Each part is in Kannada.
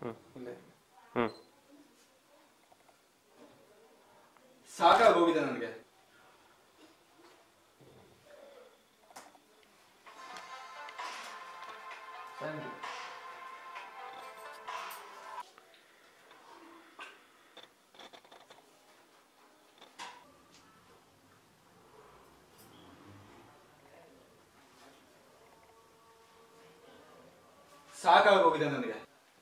ಇಲ್ಲೇ ಹ್ಞೂ ಸಾಕಾಗೋಗಿದೆ ನನಗೆ ಥ್ಯಾಂಕ್ ಯು ಸಾಕಾಗೋಗಿದೆ ನನಗೆ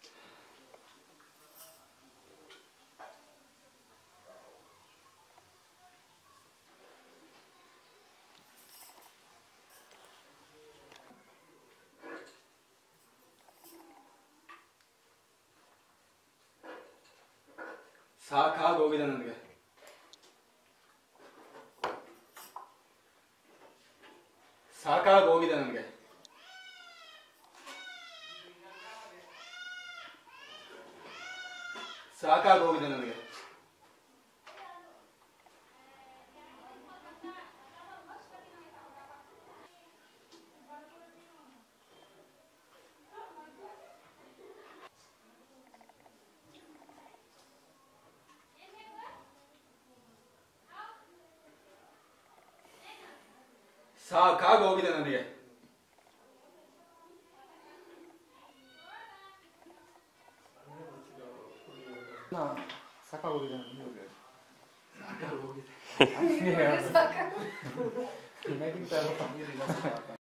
ಸಾಕಾಗೋಗಿದೆ ನನಗೆ ಸಾಕಾಗೋಗಿದೆ ನನಗೆ ಸಾಕಾಗೋಗಿದೆ ನನಗೆ ಸಾಕಾಗೋಗಿದೆ ನನಗೆ ಸಾಕಾಗೋಗಿದೆ ಸಾಕಾಗೋಗಿದೆ ನನಗೆ